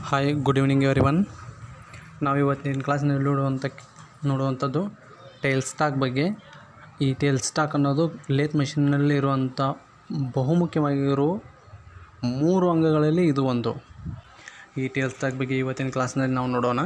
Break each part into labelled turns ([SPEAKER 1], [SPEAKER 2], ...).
[SPEAKER 1] hi good evening everyone ನಾವು ಇವತ್ತಿನ ಕ್ಲಾಸ್ನಲ್ಲಿ ನೋಡುವಂಥ ನೋಡುವಂಥದ್ದು ಟೇಲ್ ಸ್ಟಾಕ್ ಬಗ್ಗೆ ಈ ಟೇಲ್ ಸ್ಟಾಕ್ ಅನ್ನೋದು ಲೇತ್ ಮೆಷಿನ್ನಲ್ಲಿ ಇರುವಂಥ ಬಹುಮುಖ್ಯವಾಗಿರೋ ಮೂರು ಅಂಗಗಳಲ್ಲಿ ಇದು ಒಂದು ಈ ಟೇಲ್ ಸ್ಟಾಕ್ ಬಗ್ಗೆ ಇವತ್ತಿನ ಕ್ಲಾಸ್ನಲ್ಲಿ ನಾವು ನೋಡೋಣ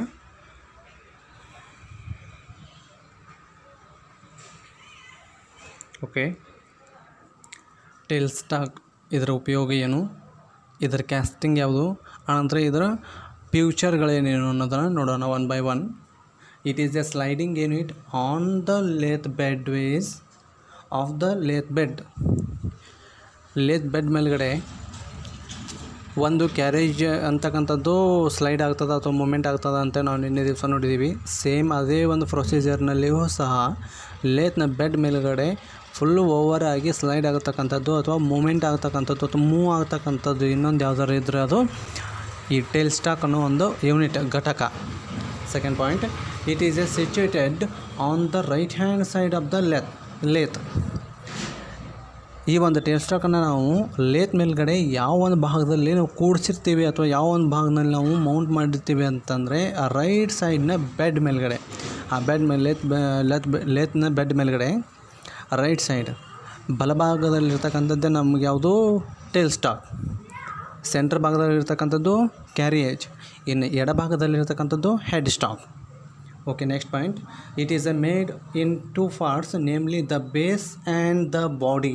[SPEAKER 1] ಓಕೆ ಟೇಲ್ ಸ್ಟಾಕ್ ಇದರ ಉಪಯೋಗ ಏನು ಇದರ ಕ್ಯಾಸ್ಟಿಂಗ್ ಯಾವುದು ಆನಂತರ ಇದರ ಫ್ಯೂಚರ್ಗಳೇನೇನು ಅನ್ನೋದನ್ನು ನೋಡೋಣ one by one it is a sliding unit on the lathe bed ways of the lathe bed lathe bed ಮೇಲ್ಗಡೆ ಒಂದು ಕ್ಯಾರೇಜ್ ಅಂತಕ್ಕಂಥದ್ದು ಸ್ಲೈಡ್ ಆಗ್ತದೆ ಅಥವಾ ಮೂಮೆಂಟ್ ಆಗ್ತದೆ ಅಂತ ನಾವು ನಿನ್ನೆ ದಿವಸ ನೋಡಿದ್ದೀವಿ ಸೇಮ್ ಅದೇ ಒಂದು ಪ್ರೊಸೀಜರ್ನಲ್ಲಿಯೂ ಸಹ ಲೇತ್ನ ಬೆಡ್ ಮೇಲ್ಗಡೆ ಫುಲ್ಲು ಓವರ್ ಆಗಿ ಸ್ಲೈಡ್ ಆಗತಕ್ಕಂಥದ್ದು ಅಥವಾ ಮೂಮೆಂಟ್ ಆಗ್ತಕ್ಕಂಥದ್ದು ಅಥವಾ ಮೂವ್ ಆಗ್ತಕ್ಕಂಥದ್ದು ಇನ್ನೊಂದು ಯಾವ್ದಾರು ಇದ್ದರೆ ಅದು ಈ ಟೇಲ್ ಸ್ಟಾಕ್ ಅನ್ನೋ ಒಂದು ಯೂನಿಟ್ ಘಟಕ second point it is a situated on the right hand side of the lathe lathe ಈ ಒಂದು ಟೇಲ್ ಸ್ಟಾಕನ್ನು ನಾವು ಲೇತ್ ಮೇಲ್ಗಡೆ ಯಾವ ಒಂದು ಭಾಗದಲ್ಲಿ ನಾವು ಕೂಡಿಸಿರ್ತೀವಿ ಅಥವಾ ಯಾವ ಒಂದು ಭಾಗದಲ್ಲಿ ನಾವು ಮೌಂಟ್ ಮಾಡಿರ್ತೀವಿ ಅಂತಂದರೆ ಆ ರೈಟ್ ಸೈಡ್ನ ಬೆಡ್ ಮೇಲ್ಗಡೆ ಆ ಬೆಡ್ ಮೇಲೆ ಲೇತ್ ಲೇತ್ ಲೇತ್ನ ಬೆಡ್ ಮೇಲ್ಗಡೆ ರೈಟ್ ಸೈಡ್ ಬಲಭಾಗದಲ್ಲಿರ್ತಕ್ಕಂಥದ್ದೇ ನಮ್ಗೆ ಯಾವುದು ಟೇಲ್ ಸ್ಟಾಕ್ ಸೆಂಟ್ರ್ ಭಾಗದಲ್ಲಿರ್ತಕ್ಕಂಥದ್ದು ಕ್ಯಾರಿಯೇಜ್ ಇನ್ನು ಎಡಭಾಗದಲ್ಲಿರ್ತಕ್ಕಂಥದ್ದು headstock okay next point it is a made in two parts namely the base and the body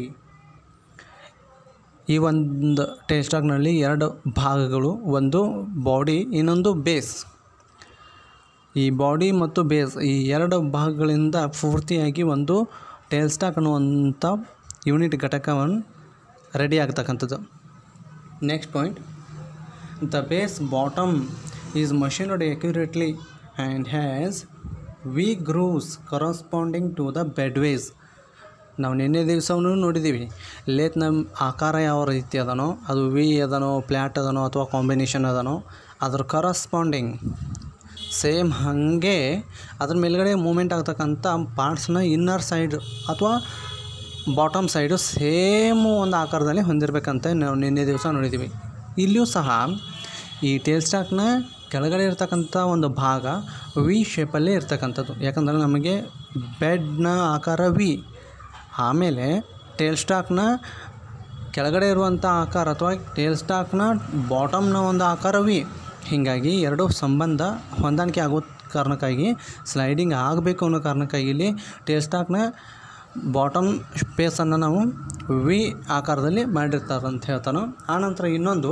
[SPEAKER 1] ಈ ಒಂದು ಟೇಲ್ ಸ್ಟಾಕ್ನಲ್ಲಿ ಎರಡು ಭಾಗಗಳು ಒಂದು ಬಾಡಿ ಇನ್ನೊಂದು ಬೇಸ್ ಈ ಬಾಡಿ ಮತ್ತು ಬೇಸ್ ಈ ಎರಡು ಭಾಗಗಳಿಂದ ಪೂರ್ತಿಯಾಗಿ ಒಂದು ಟೇಲ್ ಸ್ಟಾಕ್ ಅನ್ನುವಂಥ ಯೂನಿಟ್ ಘಟಕವನ್ನು ರೆಡಿ ಆಗ್ತಕ್ಕಂಥದ್ದು next point the base bottom is machined accurately and has V grooves corresponding to the bedways ನಾವು ನಿನ್ನೆ ದಿವಸವೂ ನೋಡಿದ್ದೀವಿ ಲೇತ್ನ ಆಕಾರ ಯಾವ ರೀತಿ ಅದನೋ ಅದು ವಿ ಅದನೋ ಪ್ಲ್ಯಾಟ್ ಅದನೋ ಅಥವಾ ಕಾಂಬಿನೇಷನ್ ಅದನೋ ಅದ್ರ ಕರಸ್ಪಾಂಡಿಂಗ್ ಸೇಮ್ ಹಾಗೆ ಅದ್ರ ಮೇಲ್ಗಡೆ ಮೂಮೆಂಟ್ ಆಗ್ತಕ್ಕಂಥ ಪಾರ್ಟ್ಸ್ನ ಇನ್ನರ್ ಸೈಡ್ ಅಥವಾ ಬಾಟಮ್ ಸೈಡು ಸೇಮ್ ಒಂದು ಆಕಾರದಲ್ಲಿ ಹೊಂದಿರಬೇಕಂತ ನಾವು ನಿನ್ನೆ ದಿವಸ ನೋಡಿದ್ದೀವಿ ಇಲ್ಲಿಯೂ ಸಹ ಈ ಟೇಲ್ ಸ್ಟಾಕ್ನ ಕೆಳಗಡೆ ಇರ್ತಕ್ಕಂಥ ಒಂದು ಭಾಗ ವಿ ಶೇಪಲ್ಲೇ ಇರ್ತಕ್ಕಂಥದ್ದು ಯಾಕಂದರೆ ನಮಗೆ ಬೆಡ್ನ ಆಕಾರ ವಿ ಆಮೇಲೆ ಟೇಲ್ ಸ್ಟಾಕ್ನ ಕೆಳಗಡೆ ಇರುವಂಥ ಆಕಾರ ಅಥವಾ ಟೇಲ್ ಸ್ಟಾಕ್ನ ಬಾಟಮ್ನ ಒಂದು ಆಕಾರ ವಿ ಹೀಗಾಗಿ ಎರಡು ಸಂಬಂಧ ಹೊಂದಾಣಿಕೆ ಆಗೋ ಕಾರಣಕ್ಕಾಗಿ ಸ್ಲೈಡಿಂಗ್ ಆಗಬೇಕು ಅನ್ನೋ ಕಾರಣಕ್ಕಾಗಿ ಇಲ್ಲಿ ಟೇಲ್ ಸ್ಟಾಕ್ನ ಬಾಟಮ್ ಸ್ಪೇಸನ್ನು ನಾವು ವಿ ಆಕಾರದಲ್ಲಿ ಮಾಡಿರ್ತಾರೆ ಅಂತ ಹೇಳ್ತಾನೆ ಆನಂತರ ಇನ್ನೊಂದು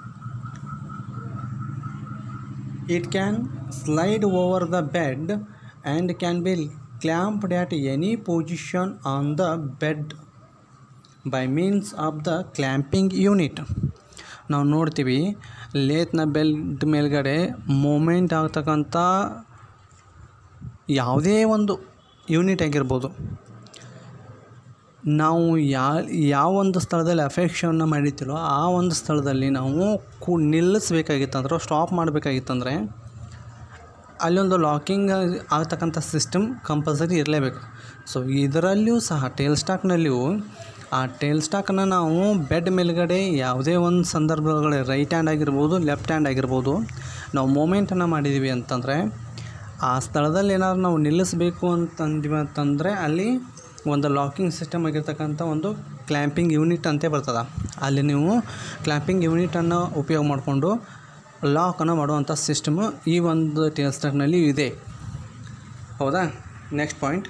[SPEAKER 1] it can slide over the bed and can be clamped at any position on the bed by means of the clamping unit ನಾವು ನೋಡ್ತೀವಿ ಲೇತ್ನ ಬೆಲ್ಟ್ ಮೇಲ್ಗಡೆ ಮೂಮೆಂಟ್ ಆಗ್ತಕ್ಕಂಥ ಯಾವುದೇ ಒಂದು ಯೂನಿಟ್ ಆಗಿರ್ಬೋದು ನಾವು ಯಾ ಯಾವ ಒಂದು ಸ್ಥಳದಲ್ಲಿ ಅಫೆಕ್ಷನ್ನ ಮಾಡಿರ್ತೀವೋ ಆ ಒಂದು ಸ್ಥಳದಲ್ಲಿ ನಾವು ಕು ನಿಲ್ಲಿಸ್ಬೇಕಾಗಿತ್ತಂದ್ರೆ ಸ್ಟಾಪ್ ಮಾಡಬೇಕಾಗಿತ್ತಂದ್ರೆ ಅಲ್ಲೊಂದು ಲಾಕಿಂಗ್ ಆಗ್ತಕ್ಕಂಥ ಸಿಸ್ಟಮ್ ಕಂಪಲ್ಸರಿ ಇರಲೇಬೇಕು ಸೊ ಇದರಲ್ಲಿಯೂ ಸಹ ಟೇಲ್ ಸ್ಟಾಕ್ನಲ್ಲಿಯೂ ಆ ಟೇಲ್ ಸ್ಟಾಕನ್ನು ನಾವು ಬೆಡ್ ಮೇಲ್ಗಡೆ ಯಾವುದೇ ಒಂದು ಸಂದರ್ಭಗಳಲ್ಲಿ ರೈಟ್ ಹ್ಯಾಂಡ್ ಆಗಿರ್ಬೋದು ಲೆಫ್ಟ್ ಹ್ಯಾಂಡ್ ಆಗಿರ್ಬೋದು ನಾವು ಮೂಮೆಂಟನ್ನು ಮಾಡಿದ್ದೀವಿ ಅಂತಂದರೆ ಆ ಸ್ಥಳದಲ್ಲಿ ಏನಾದ್ರು ನಾವು ನಿಲ್ಲಿಸಬೇಕು ಅಂತಂದ್ವಿ ಅಂತಂದರೆ ಅಲ್ಲಿ ಒಂದು ಲಾಕಿಂಗ್ ಸಿಸ್ಟಮ್ ಆಗಿರ್ತಕ್ಕಂಥ ಒಂದು ಕ್ಲ್ಯಾಂಪಿಂಗ್ ಯೂನಿಟ್ ಅಂತೇ ಬರ್ತದೆ ಅಲ್ಲಿ ನೀವು ಕ್ಲ್ಯಾಂಪಿಂಗ್ ಯೂನಿಟನ್ನು ಉಪಯೋಗ ಮಾಡಿಕೊಂಡು ಲಾಕನ್ನು ಮಾಡುವಂಥ ಸಿಸ್ಟಮು ಈ ಒಂದು ಟೇಲ್ ಸ್ಟಾಕ್ನಲ್ಲಿ ಇದೆ ಹೌದಾ next point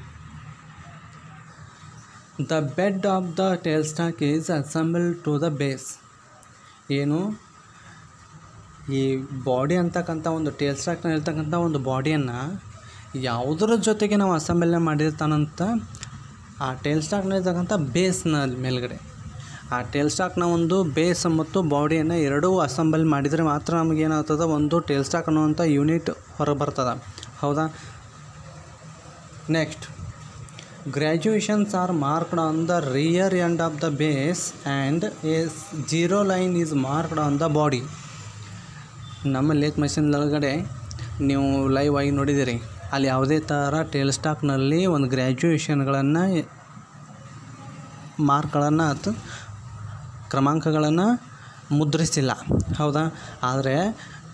[SPEAKER 1] the bed of the tail tailstock is assemble to the base ಏನು ಈ ಬಾಡಿ ಅಂತಕ್ಕಂಥ ಒಂದು ಟೇಲ್ ಸ್ಟಾಕ್ನ ಇರ್ತಕ್ಕಂಥ ಒಂದು ಬಾಡಿಯನ್ನು ಯಾವುದರ ಜೊತೆಗೆ ನಾವು ಅಸೆಂಬಲ್ನ ಮಾಡಿರ್ತಾನಂತ ಆ ಟೇಲ್ ಸ್ಟಾಕ್ನ ಇರ್ತಕ್ಕಂಥ ಬೇಸ್ನ ಮೇಲ್ಗಡೆ ಆ ಟೇಲ್ ಸ್ಟಾಕ್ನ ಒಂದು ಬೇಸ್ ಮತ್ತು ಬಾಡಿಯನ್ನು ಎರಡೂ ಅಸೆಂಬಲ್ ಮಾಡಿದರೆ ಮಾತ್ರ ನಮಗೆ ಏನಾಗ್ತದೆ ಒಂದು ಟೇಲ್ ಸ್ಟಾಕ್ ಅನ್ನುವಂಥ ಯೂನಿಟ್ ಹೊರಗೆ ಬರ್ತದೆ ಹೌದಾ next graduations are marked on the rear end of the base and a zero line is marked on the body ನಮ್ಮ ಲೇತ್ ಮಷಿನ್ ಒಳಗಡೆ ನೀವು ಲೈವ್ ಆಗಿ ನೋಡಿದ್ದೀರಿ ಅಲ್ಲಿ ಯಾವುದೇ ಥರ ಟೇಲ್ ಸ್ಟಾಕ್ನಲ್ಲಿ ಒಂದು ಗ್ರ್ಯಾಜುಯೇಷನ್ಗಳನ್ನು ಮಾರ್ಕ್ಗಳನ್ನು ಅಥವಾ ಕ್ರಮಾಂಕಗಳನ್ನು ಮುದ್ರಿಸಿಲ್ಲ ಹೌದಾ ಆದರೆ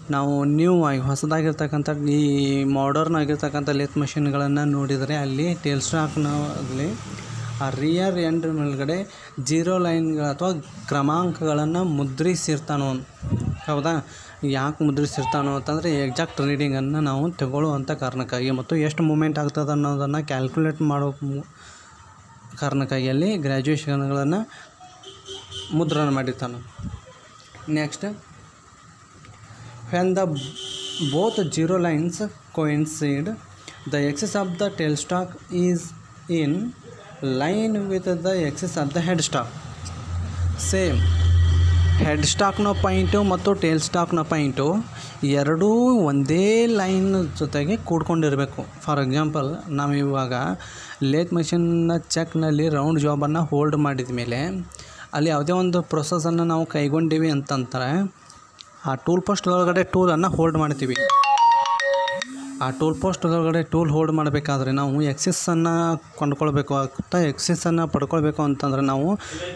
[SPEAKER 1] ನಾವು ನ್ಯೂ ಆಗಿ ಹೊಸದಾಗಿರ್ತಕ್ಕಂಥ ಈ ಮಾಡರ್ನ್ ಆಗಿರ್ತಕ್ಕಂಥ ಲೇತ್ ಮಷಿನ್ಗಳನ್ನು ನೋಡಿದರೆ ಅಲ್ಲಿ ಟೇಲ್ ಸ್ಟಾಕ್ನಲ್ಲಿ ಆ ರಿಯರ್ ಎಂಡ್ ಮೇಲ್ಗಡೆ ಜೀರೋ ಲೈನ್ಗಳು ಅಥವಾ ಕ್ರಮಾಂಕಗಳನ್ನು ಮುದ್ರಿಸಿರ್ತಾನೋ ಹೌದಾ ಯಾಕೆ ಮುದ್ರಿಸಿರ್ತಾನೋ ಅಂತಂದರೆ ಎಕ್ಸಾಕ್ಟ್ ರೀಡಿಂಗನ್ನು ನಾವು ತಗೊಳ್ಳುವಂಥ ಕಾರಣಕ್ಕಾಗಿ ಮತ್ತು ಎಷ್ಟು ಮೂಮೆಂಟ್ ಆಗ್ತದೆ ಅನ್ನೋದನ್ನು ಕ್ಯಾಲ್ಕುಲೇಟ್ ಮಾಡೋ ಮು- ಕಾರಣಕ್ಕಾಗಿ ಅಲ್ಲಿ ಗ್ರ್ಯಾಜುಯೇಷನ್ಗಳನ್ನು ಮುದ್ರಣ ಮಾಡಿರ್ತಾನೆ next when the both zero lines coincide the axis of the tailstock is in line with the axis of the headstock same ಹೆಡ್ ಸ್ಟಾಕ್ನ ಪಾಯಿಂಟು ಮತ್ತು ಟೇಲ್ ಸ್ಟಾಕ್ನ ಪಾಯಿಂಟು ಎರಡೂ ಒಂದೇ ಲೈನ್ ಜೊತೆಗೆ ಕೂಡ್ಕೊಂಡಿರಬೇಕು ಫಾರ್ ಎಕ್ಸಾಂಪಲ್ ನಾವು ಇವಾಗ ಲೇತ್ ಮಷಿನ್ನ ಚೆಕ್ನಲ್ಲಿ ರೌಂಡ್ ಜಾಬನ್ನು ಹೋಲ್ಡ್ ಮಾಡಿದ ಮೇಲೆ ಅಲ್ಲಿ ಯಾವುದೇ ಒಂದು ಪ್ರೊಸೆಸನ್ನು ನಾವು ಕೈಗೊಂಡಿವಿ ಅಂತಂತಾರೆ ಆ ಟೂಲ್ ಪೋಸ್ಟ್ ಒಳಗಡೆ ಟೂಲನ್ನು ಹೋಲ್ಡ್ ಮಾಡ್ತೀವಿ ಆ ಟೂಲ್ ಪೋಸ್ಟ್ ಒಳಗಡೆ ಟೂಲ್ ಹೋಲ್ಡ್ ಮಾಡಬೇಕಾದ್ರೆ ನಾವು ಎಕ್ಸಿಸನ್ನು ಕೊಂಡ್ಕೊಳ್ಬೇಕು ಆಗ್ತಾ ಎಕ್ಸಿಸನ್ನು ಪಡ್ಕೊಳ್ಬೇಕು ಅಂತಂದರೆ ನಾವು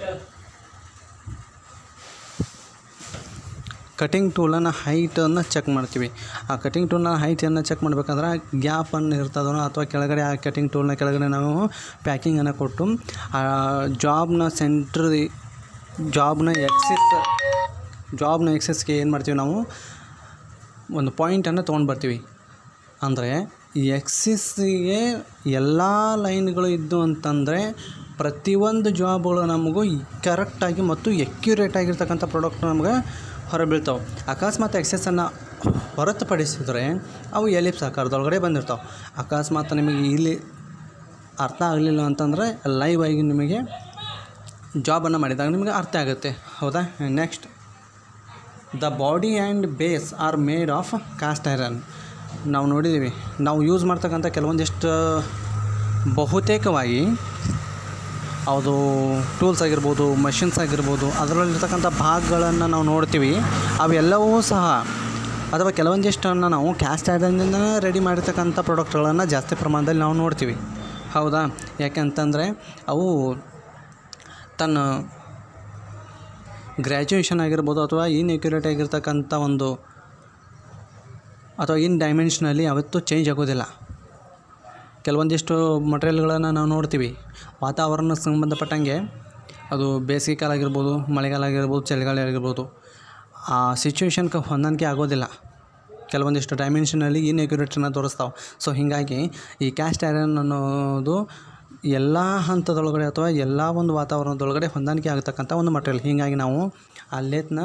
[SPEAKER 1] ಕಟಿಂಗ್ ಟೂಲನ್ನು ಹೈಟನ್ನು ಚೆಕ್ ಮಾಡ್ತೀವಿ ಆ ಕಟಿಂಗ್ ಟೂಲ್ನ ಹೈಟನ್ನು ಚೆಕ್ ಮಾಡಬೇಕಾದ್ರೆ ಗ್ಯಾಪನ್ನು ಇರ್ತದೋ ಅಥವಾ ಕೆಳಗಡೆ ಆ ಕಟಿಂಗ್ ಟೂಲ್ನ ಕೆಳಗಡೆ ನಾವು ಪ್ಯಾಕಿಂಗನ್ನು ಕೊಟ್ಟು ಆ ಜಾಬ್ನ ಸೆಂಟ್ರ್ ಜಾಬ್ನ ಎಕ್ಸಿಸ್ ಜಾಬ್ನ ಎಕ್ಸಸ್ಗೆ ಏನು ಮಾಡ್ತೀವಿ ನಾವು ಒಂದು ಪಾಯಿಂಟನ್ನು ತೊಗೊಂಡು ಬರ್ತೀವಿ ಅಂದರೆ ಈ ಎಕ್ಸಿಸ್ಗೆ ಎಲ್ಲ ಲೈನ್ಗಳು ಇದ್ದು ಅಂತಂದರೆ ಪ್ರತಿಯೊಂದು ಜಾಬ್ಗಳು ನಮಗೂ ಕರೆಕ್ಟಾಗಿ ಮತ್ತು ಎಕ್ಯುರೇಟ್ ಆಗಿರ್ತಕ್ಕಂಥ ಪ್ರಾಡಕ್ಟ್ ನಮ್ಗೆ ಹೊರಬೀಳ್ತಾವೆ ಅಕಸ್ಮಾತ್ ಎಕ್ಸೆಸನ್ನು ಹೊರತುಪಡಿಸಿದರೆ ಅವು ಎಲಿಪ್ಸ್ ಆಕಾರದೊಳಗಡೆ ಬಂದಿರ್ತಾವೆ ಅಕಸ್ಮಾತ್ ನಿಮಗೆ ಇಲ್ಲಿ ಅರ್ಥ ಆಗಲಿಲ್ಲ ಅಂತಂದರೆ ಲೈವ್ ಆಗಿ ನಿಮಗೆ ಜಾಬನ್ನು ಮಾಡಿದಾಗ ನಿಮಗೆ ಅರ್ಥ ಆಗುತ್ತೆ ಹೌದಾ next the body and base are made of cast iron ನಾವು ನೋಡಿದ್ದೀವಿ ನಾವು ಯೂಸ್ ಮಾಡ್ತಕ್ಕಂಥ ಕೆಲವೊಂದಿಷ್ಟು ಬಹುತೇಕವಾಗಿ ಅದು ಟೂಲ್ಸ್ ಆಗಿರ್ಬೋದು ಮಷಿನ್ಸ್ ಆಗಿರ್ಬೋದು ಅದರಲ್ಲಿರ್ತಕ್ಕಂಥ ಭಾಗಗಳನ್ನು ನಾವು ನೋಡ್ತೀವಿ ಅವೆಲ್ಲವೂ ಸಹ ಅಥವಾ ಕೆಲವೊಂದಿಷ್ಟನ್ನು ನಾವು ಕ್ಯಾಸ್ಟ್ ಐರನ್ನಿಂದ ರೆಡಿ ಮಾಡಿರ್ತಕ್ಕಂಥ ಪ್ರಾಡಕ್ಟ್ಗಳನ್ನು ಜಾಸ್ತಿ ಪ್ರಮಾಣದಲ್ಲಿ ನಾವು ನೋಡ್ತೀವಿ ಹೌದಾ ಯಾಕೆಂತಂದರೆ ಅವು ತನ್ನ ಗ್ರ್ಯಾಜುಯೇಷನ್ ಆಗಿರ್ಬೋದು ಅಥವಾ ಇನ್ ಎಕ್ಯುರೇಟ್ ಆಗಿರ್ತಕ್ಕಂಥ ಒಂದು ಅಥವಾ ಇನ್ ಡೈಮೆನ್ಷನಲ್ಲಿ ಯಾವತ್ತೂ ಚೇಂಜ್ ಆಗೋದಿಲ್ಲ ಕೆಲವೊಂದಿಷ್ಟು ಮಟೀರಿಯಲ್ಗಳನ್ನು ನಾವು ನೋಡ್ತೀವಿ ವಾತಾವರಣಕ್ಕೆ ಸಂಬಂಧಪಟ್ಟಂಗೆ ಅದು ಬೇಸಿಗೆ ಕಾಲ ಆಗಿರ್ಬೋದು ಮಳೆಗಾಲ ಆಗಿರ್ಬೋದು ಚಳಿಗಾಲ ಆಗಿರ್ಬೋದು ಆ ಸಿಚುವೇಶನ್ಗೆ ಹೊಂದಾಣಿಕೆ ಆಗೋದಿಲ್ಲ ಕೆಲವೊಂದಿಷ್ಟು ಡೈಮೆನ್ಷನಲ್ಲಿ ಇನ್ ಎಕ್ಯುರೇಟನ್ನು ತೋರಿಸ್ತಾವೆ ಸೊ ಹೀಗಾಗಿ ಈ ಕ್ಯಾಸ್ಟ್ ಐರನ್ ಅನ್ನೋದು ಎಲ್ಲ ಹಂತದೊಳಗಡೆ ಅಥವಾ ಎಲ್ಲ ಒಂದು ವಾತಾವರಣದೊಳಗಡೆ ಹೊಂದಾಣಿಕೆ ಆಗತಕ್ಕಂಥ ಒಂದು ಮಟೀರಿಯಲ್ ಹೀಗಾಗಿ ನಾವು ಅಲ್ಲೇತ್ನ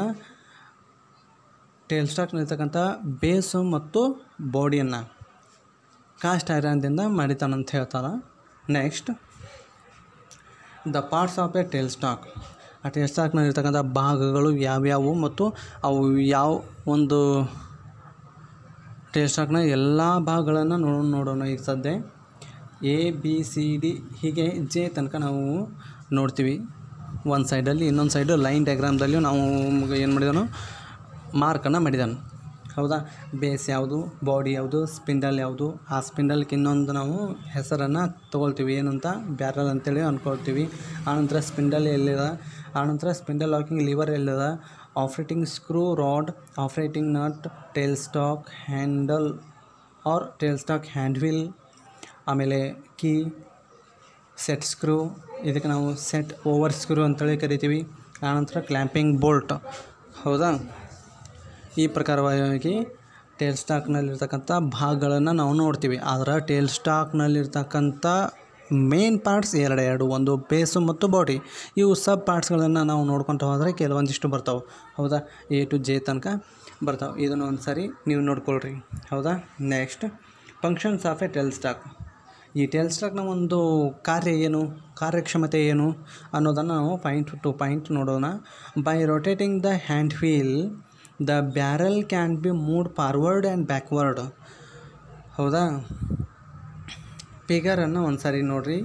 [SPEAKER 1] ಟೇಲ್ ಸ್ಟಾಕ್ನಲ್ಲಿರ್ತಕ್ಕಂಥ ಬೇಸು ಮತ್ತು ಬಾಡಿಯನ್ನು ಕಾಸ್ಟ್ ಐರನ್ದಿಂದ ಮಾಡಿತಾನಂತ ಹೇಳ್ತಾರೆ next the parts of a tail tailstock ಆ ಟೇಲ್ ಸ್ಟಾಕ್ನಲ್ಲಿರ್ತಕ್ಕಂಥ ಭಾಗಗಳು ಯಾವ್ಯಾವು ಮತ್ತು ಅವು ಯಾವ ಒಂದು ಟೇಲ್ ಸ್ಟಾಕ್ನ ಎಲ್ಲ ಭಾಗಗಳನ್ನು ನೋ ನೋಡೋಣ ಈಗ ಸದ್ಯ ಎ ಬಿ ಸಿ ಡಿ ಹೀಗೆ ಜೆ ತನಕ ನಾವು ನೋಡ್ತೀವಿ ಒಂದು ಸೈಡಲ್ಲಿ ಇನ್ನೊಂದು ಸೈಡು ಲೈನ್ ಡಯಾಗ್ರಾಮ್ದಲ್ಲಿ ನಾವು ಏನು ಮಾಡಿದನು ಮಾರ್ಕನ್ನು ಮಾಡಿದಾನು ಹೌದಾ ಬೇಸ್ ಯಾವುದು ಬಾಡಿ ಯಾವುದು ಸ್ಪಿಂಡಲ್ ಯಾವುದು ಆ ಸ್ಪಿಂಡಲ್ಗೆ ಇನ್ನೊಂದು ನಾವು ಹೆಸರನ್ನು ತೊಗೊಳ್ತೀವಿ ಏನಂತ ಬ್ಯಾರಲ್ ಅಂತೇಳಿ ಅಂದ್ಕೊಳ್ತೀವಿ ಆನಂತರ ಸ್ಪಿಂಡಲ್ ಎಲ್ಲಿದೆ ಆನಂತರ ಸ್ಪಿಂಡಲ್ ಲಾಕಿಂಗ್ ಲಿವರ್ ಎಲ್ಲಿದೆ operating screw rod operating nut tailstock handle or tailstock hand wheel ಆಮೇಲೆ ಕೀ ಸೆಟ್ ಸ್ಕ್ರೂ ಇದಕ್ಕೆ ನಾವು ಸೆಟ್ ಓವರ್ ಸ್ಕ್ರೂ ಅಂತೇಳಿ ಕರಿತೀವಿ ಆನಂತರ ಕ್ಲ್ಯಾಂಪಿಂಗ್ ಬೋಲ್ಟ್ ಹೌದಾ ಈ ಪ್ರಕಾರವಾಗಿ ಟೇಲ್ ಸ್ಟಾಕ್ನಲ್ಲಿರ್ತಕ್ಕಂಥ ಭಾಗಗಳನ್ನು ನಾವು ನೋಡ್ತೀವಿ ಆದರೆ ಟೇಲ್ ಸ್ಟಾಕ್ನಲ್ಲಿರ್ತಕ್ಕಂಥ ಮೇನ್ ಪಾರ್ಟ್ಸ್ ಎರಡು ಎರಡು ಒಂದು ಬೇಸು ಮತ್ತು ಬಾಡಿ ಇವು ಸಬ್ ಪಾರ್ಟ್ಸ್ಗಳನ್ನು ನಾವು ನೋಡ್ಕೊತ ಹೋದರೆ ಕೆಲವೊಂದಿಷ್ಟು ಬರ್ತಾವೆ ಹೌದಾ ಎ ಟು ಜೆ ತನಕ ಬರ್ತಾವೆ ಇದನ್ನು ಒಂದು ಸಾರಿ ನೀವು ನೋಡ್ಕೊಳ್ರಿ ಹೌದಾ next functions of a tailstock ಈ ಟೆಲ್ ಸ್ಟಾಕ್ನ ಒಂದು ಕಾರ್ಯ ಏನು ಕಾರ್ಯಕ್ಷಮತೆ ಏನು ಅನ್ನೋದನ್ನು ನಾವು ಪಾಯಿಂಟ್ ಟು ಪಾಯಿಂಟ್ ನೋಡೋಣ by rotating the hand wheel the barrel can be moved forward and backward ಹೌದಾ ಫಿಗರನ್ನು ಒಂದು ಸಾರಿ ನೋಡ್ರಿ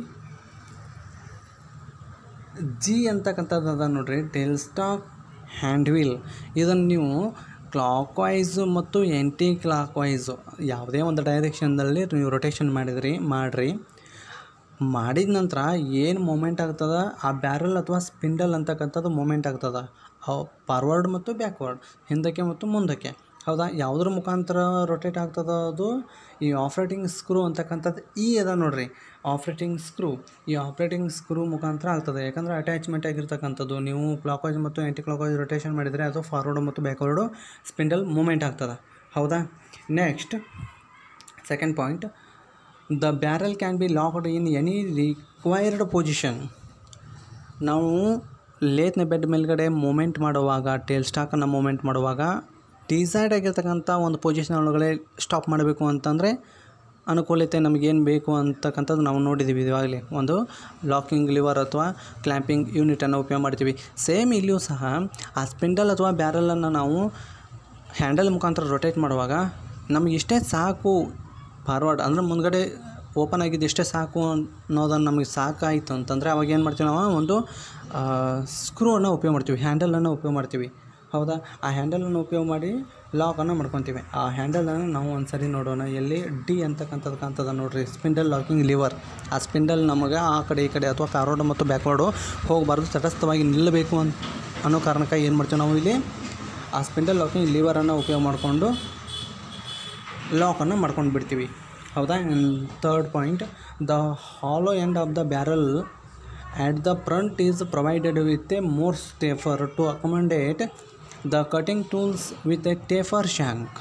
[SPEAKER 1] ಜಿ ಅಂತಕ್ಕಂಥದ್ದು ಅದ ನೋಡ್ರಿ ಟೆಲ್ ಸ್ಟಾಕ್ ಹ್ಯಾಂಡ್ ವೀಲ್ ಇದನ್ನು ನೀವು ಕ್ಲಾಕ್ ವೈಸು ಮತ್ತು ಎಂಟಿ ಕ್ಲಾಕ್ ವೈಸು ಯಾವುದೇ ಒಂದು ಡೈರೆಕ್ಷನ್ದಲ್ಲಿ ನೀವು ರೊಟೇಷನ್ ಮಾಡಿದ್ರಿ ಮಾಡಿರಿ ಮಾಡಿದ ನಂತರ ಏನು ಮೂಮೆಂಟ್ ಆಗ್ತದೆ ಆ ಬ್ಯಾರಲ್ ಅಥವಾ ಸ್ಪಿಂಡಲ್ ಅಂತಕ್ಕಂಥದ್ದು ಮೂಮೆಂಟ್ ಆಗ್ತದೆ ಅವು ಫಾರ್ವರ್ಡ್ ಮತ್ತು ಬ್ಯಾಕ್ವರ್ಡ್ ಹಿಂದಕ್ಕೆ ಮತ್ತು ಮುಂದಕ್ಕೆ ಹೌದಾ ಯಾವುದ್ರ ಮುಖಾಂತರ ರೊಟೇಟ್ ಆಗ್ತದ ಅದು ಈ ಆಪ್ರೇಟಿಂಗ್ ಸ್ಕ್ರೂ ಅಂತಕ್ಕಂಥದ್ದು ಈ ಅದ ನೋಡ್ರಿ ಆಪ್ರೇಟಿಂಗ್ ಸ್ಕ್ರೂ ಈ ಆಪ್ರೇಟಿಂಗ್ ಸ್ಕ್ರೂ ಮುಖಾಂತರ ಆಗ್ತದೆ ಯಾಕಂದರೆ ಅಟ್ಯಾಚ್ಮೆಂಟ್ ಆಗಿರ್ತಕ್ಕಂಥದ್ದು ನೀವು ಕ್ಲಾಕ್ ವೈಸ್ ಮತ್ತು ಆ್ಯಂಟಿ ಕ್ಲಾಕ್ ವೈಸ್ ರೊಟೇಷನ್ ಮಾಡಿದರೆ ಅದು ಫಾರ್ವರ್ಡು ಮತ್ತು ಬ್ಯಾಕ್ವರ್ಡು ಸ್ಪಿಂಡಲ್ ಮೂಮೆಂಟ್ ಆಗ್ತದೆ ಹೌದಾ next second point the barrel can be locked in any required position ನಾವು ಲೇತ್ನ ಬೆಡ್ ಮೇಲ್ಗಡೆ ಮೂಮೆಂಟ್ ಮಾಡುವಾಗ ಟೇಲ್ ಸ್ಟಾಕನ್ನು ಮೂಮೆಂಟ್ ಮಾಡುವಾಗ ಡಿಸೈಡ್ ಆಗಿರ್ತಕ್ಕಂಥ ಒಂದು ಪೊಸಿಷನ್ ಒಳಗಡೆ ಸ್ಟಾಪ್ ಮಾಡಬೇಕು ಅಂತಂದರೆ ಅನುಕೂಲತೆ ನಮಗೇನು ಬೇಕು ಅಂತಕ್ಕಂಥದ್ದು ನಾವು ನೋಡಿದ್ದೀವಿ ಇವಾಗಲೇ ಒಂದು ಲಾಕಿಂಗ್ ಲಿವರ್ ಅಥವಾ ಕ್ಲ್ಯಾಂಪಿಂಗ್ ಯೂನಿಟನ್ನು ಉಪಯೋಗ ಮಾಡ್ತೀವಿ ಸೇಮ್ ಇಲ್ಲಿಯೂ ಸಹ ಆ ಸ್ಪಿಂಡಲ್ ಅಥವಾ ಬ್ಯಾರಲನ್ನು ನಾವು ಹ್ಯಾಂಡಲ್ ಮುಖಾಂತರ ರೊಟೇಟ್ ಮಾಡುವಾಗ ನಮಗೆ ಇಷ್ಟೇ ಸಾಕು ಫಾರ್ವರ್ಡ್ ಅಂದರೆ ಮುಂದ್ಗಡೆ ಓಪನ್ ಆಗಿದ್ದು ಇಷ್ಟೇ ಸಾಕು ಅನ್ನೋದನ್ನು ನಮಗೆ ಸಾಕಾಯಿತು ಅಂತಂದರೆ ಅವಾಗ ಏನು ಮಾಡ್ತೀವಿ ನಾವು ಒಂದು ಸ್ಕ್ರೂವನ್ನು ಉಪಯೋಗ ಮಾಡ್ತೀವಿ ಹ್ಯಾಂಡಲನ್ನು ಉಪಯೋಗ ಮಾಡ್ತೀವಿ ಹೌದಾ ಆ ಹ್ಯಾಂಡಲನ್ನು ಉಪಯೋಗ ಮಾಡಿ ಲಾಕನ್ನು ಮಾಡ್ಕೊತೀವಿ ಆ ಹ್ಯಾಂಡಲನ್ನು ನಾವು ಒಂದು ಸರಿ ನೋಡೋಣ ಎಲ್ಲಿ ಡಿ ಅಂತಕ್ಕಂಥದ್ದು ಕಾಣ್ತದ ನೋಡ್ರಿ ಸ್ಪಿಂಡಲ್ ಲಾಕಿಂಗ್ ಲಿವರ್ ಆ ಸ್ಪಿಂಡಲ್ ನಮಗೆ ಆ ಕಡೆ ಈ ಕಡೆ ಅಥವಾ ಫಾರ್ವರ್ಡ್ ಮತ್ತು ಬ್ಯಾಕ್ವರ್ಡು ಹೋಗಬಾರ್ದು ತಟಸ್ಥವಾಗಿ ನಿಲ್ಲಬೇಕು ಅಂತ ಅನ್ನೋ ಕಾರಣಕ್ಕಾಗಿ ಏನು ಮಾಡ್ತೀವಿ ನಾವು ಇಲ್ಲಿ ಆ ಸ್ಪಿಂಡಲ್ ಲಾಕಿಂಗ್ ಲಿವರನ್ನು ಉಪಯೋಗ ಮಾಡಿಕೊಂಡು ಲಾಕನ್ನು ಮಾಡ್ಕೊಂಡು ಬಿಡ್ತೀವಿ ಹೌದಾ third point the hollow end of the barrel at the front is provided with a Morse taper to accommodate the cutting tools with a taper shank